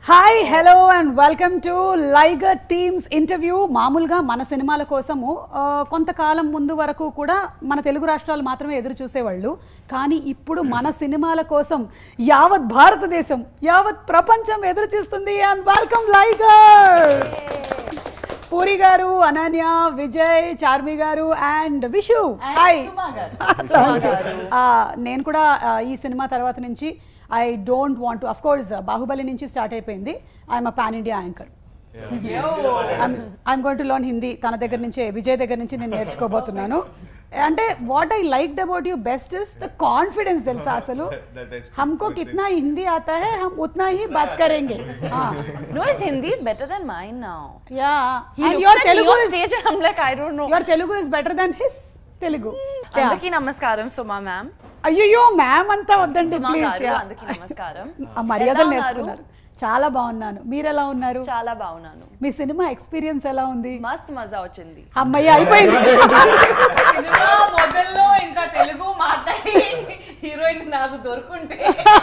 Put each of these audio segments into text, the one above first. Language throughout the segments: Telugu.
Hi hello and welcome to Liger teams interview మామూలుగా మన సినిమాల కోసము ఆ, కొంతకాలం ముందు వరకు కూడా మన తెలుగు రాష్ట్రాలు మాత్రమే ఎదురు చూసేవాళ్ళు కానీ ఇప్పుడు మన సినిమాల కోసం యావత్ భారతదేశం యావత్ ప్రపంచం ఎదురు చూస్తుంది అండ్ వెల్కమ్ లైగర్ పూరి గారు అనన్య విజయ్ చార్మి గారు అండ్ విషు హాయ్ నేను కూడా ఆ, ఈ సినిమా తర్వాత నుంచి I don't want of course Baahubali నుంచి స్టార్ట్ అయిపోయింది I'm a pan India anchor I'm going to learn Hindi తన దగ్గర నుంచే విజయ్ దగ్గర నుంచి నేను నేర్చుకోబోతున్నాను అంటే what I like about you best is the confidence తెలుసా అసలు That is हमको कितना हिंदी आता है हम उतना ही बात करेंगे हाँ No, his Hindi is better than mine now. yeah He and looks your at me Telugu on is stage and I'm like, I don't know. your Telugu is better than his Telugu yeah. అందరికీ నమస్కారం సుమా మ్యామ్ అయ్యో మ్యామ్ అంతా వద్దండి సుమా ప్లీజ్ గారు అందరికీ నమస్కారం ఆ మర్యాదలు ఎలా ఉన్నారు? నేర్చుకున్నారు చాలా బాగున్నాను మీరు ఎలా ఉన్నారు చాలా బాగున్నాను మీ సినిమా ఎక్స్పీరియన్స్ ఎలా ఉంది మస్త్ మజా వచ్చింది అమ్మయ్య అయిపోయింది సినిమా మొదల్లో ఇంకా తెలుగు మాట్లాడి హీరోయిన్ నాకు దొరుకుంటే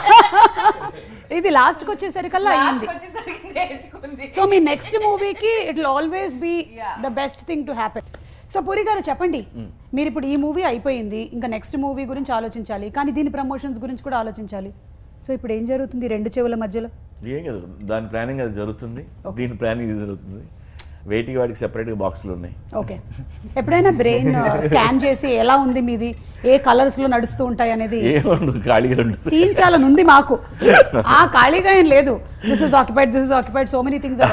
ఇది లాస్ట్ కి వచ్చేసరికల్లా అయ్యింది లాస్ట్కి వచ్చేసరికి నేర్చుకుంది సో మీ నెక్స్ట్ మూవీకి it always be Yeah. The best thing to happen so Puri గారు చెప్పండి మీరు ఇప్పుడు ఈ మూవీ అయిపోయింది ఇంకా నెక్స్ట్ మూవీ గురించి ఆలోచించాలి కానీ దీని ప్రమోషన్స్ గురించి కూడా ఆలోచించాలి సో ఇప్పుడు ఏం జరుగుతుంది రెండు చెవుల మధ్యలో ఏం కదా దాని ప్లానింగ్ అది జరుగుతుంది దీని ప్లానింగ్ ఇది జరుగుతుంది వెయిట్కి వాడికి సెపరేట్గా బాక్సులు ఉన్నాయి ఓకే ఎప్పుడైనా బ్రెయిన్ స్కాన్ చేసి ఎలా ఉంది మీది ఏ కలర్స్ లో నడుస్తూ ఉంటాయి అనేది ఏముండదు ఖాళీగా ఉండదు తీయించాలని ఉంది మాకు ఆ ఖాళీగా ఏం లేదు this is occupied this is occupied so many things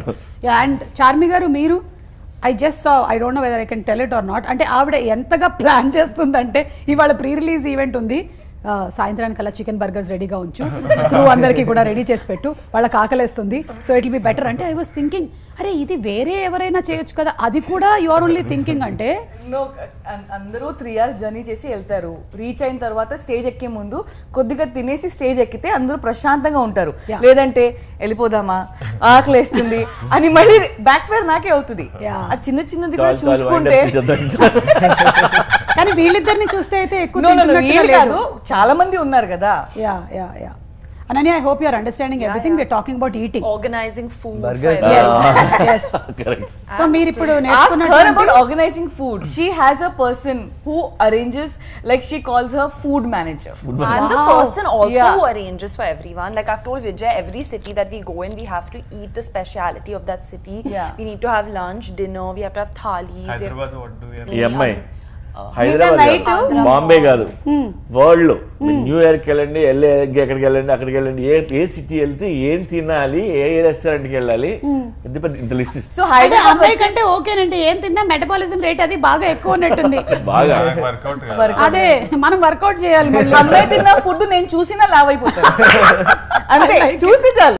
and Charmi గారు మీరు I just I don't know whether I can tell it or not అంటే ఆవిడ ఎంతగా ప్లాన్ చేస్తుందంటే ఇవాళ ప్రీ రిలీజ్ ఈవెంట్ ఉంది ఆ, సాయంత్రానికి అలా చికెన్ బర్గర్స్ రెడీగా ఉంచు క్రూ అందరికీ కూడా రెడీ చేసి పెట్టు వాళ్ళకి ఆకలేస్తుంది సో ఇట్ బి బెటర్ అంటే ఐ వాస్ థింకింగ్ అరే ఇది వేరే ఎవరైనా చేయొచ్చు కదా అది కూడా యు ఆర్ ఓన్లీ థింకింగ్ అంటే నో అందరూ త్రీ ఇయర్స్ జర్నీ చేసి వెళ్తారు రీచ్ అయిన తర్వాత స్టేజ్ ఎక్కే ముందు కొద్దిగా తినేసి స్టేజ్ ఎక్కితే అందరూ ప్రశాంతంగా ఉంటారు Yeah. లేదంటే వెళ్ళిపోదామా ఆకలేస్తుంది అని మళ్ళీ బ్యాక్ ఫైర్ నాకే అవుతుంది Yeah. ఆ చిన్న చిన్నది కూడా చాలు చాలు wind చూసుకుంటే up చేసేద్దాం. కానీ వీళ్ళిద్దరిని చూస్తే అయితే ఎక్కువ No, no, no, తింటున్నట్టుగా వీళ్ళు లేదు. కాదు చాలా మంది ఉన్నారు కదా yeah yeah yeah Ananya I hope you are understanding everything we talking about eating organizing food Burgers. yes Correct. So మీరు ఇప్పుడు Ask her about నేర్చుకున్నటువంటి organizing food. She has a person who arranges, like she calls her food manager. I'm the Wow. person also Yeah. who arranges for everyone. Like I've told Vijay, every city that we go in, we have to eat the speciality of that city. Yeah. We need to have lunch, dinner. We have to have thalis. we have- Hyderabad, what do we ఈ అమ్మాయి night- హైదరాబాద్ కాదు, బాంబే కాదు వరల్డ్ లో న్యూయార్క్ వెళ్ళండి వెళ్ళి ఎక్కడికి వెళ్ళండి అక్కడికి వెళ్ళండి ఏ ఏ సిటీ వెళ్తే ఏం తినాలి ఏ రెస్టారెంట్ కి వెళ్ళాలి ఇంత పెద్ద ఇంత లిస్ట్ ఇస్తుంది So అంటే Hyderabad అమ్మాయి కంటే ఓకేనంటే ఏం తిన్నా మెటబాలిజం రేట్ అది బాగా ఎక్కువ ఉన్నట్టుంది బాగా వర్కౌట్ అదే మనం వర్కౌట్ చేయాలి మళ్ళీ అమ్మాయి తిన్న ఫుడ్ నేను చూసినా లావ్ అయిపోతాను అంతే చూస్తే చాలు